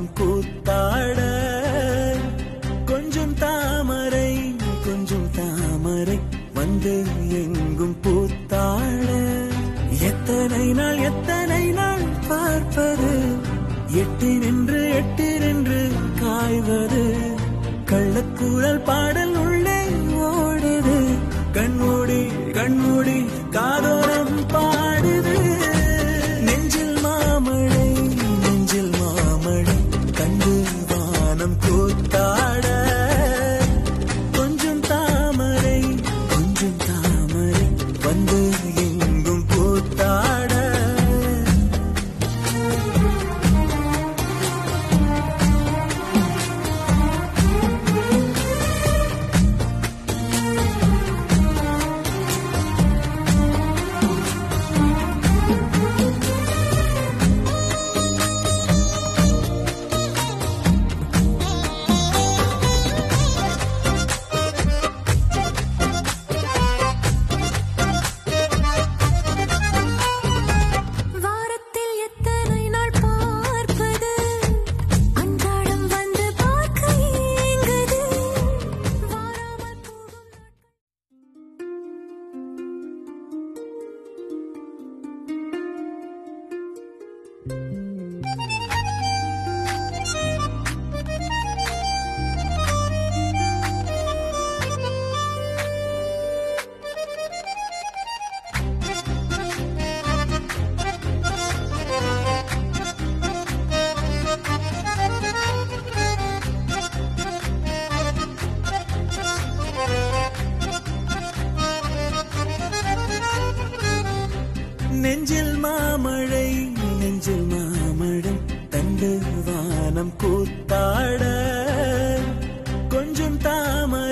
வானம் கூத்தாட கொஞ்சம் தாமரை கொஞ்சம் தாமரை வந்து எங்கும் பூத்தாட எத்தனை நாள் எத்தனை நாள் பார்ப்பது எட்டி நின்று எட்டி நின்று காய்வது கள்ளக்கூறல் பாடல் உள்ளே ஓடுது கண்மூடி கண்மூடி காதோரம் பாடுது நெஞ்சில் மாமழை நெஞ்சில் மாமழை கண்டு வானம் கூத்தாட கொஞ்சம் தாமரை கொஞ்சம் தாமரை வந்து எங்கும் பூத்தாட வாரத்தில் எத்தனை நாள் பார்ப்பது அன்றாடம் வந்து பார்க்க ஏங்குது வாராமல் போகும் நெஞ்சில் மாமழை நெஞ்சில் மாமழை தண்டு வானம் கூத்தாட கொஞ்சம் தாமரை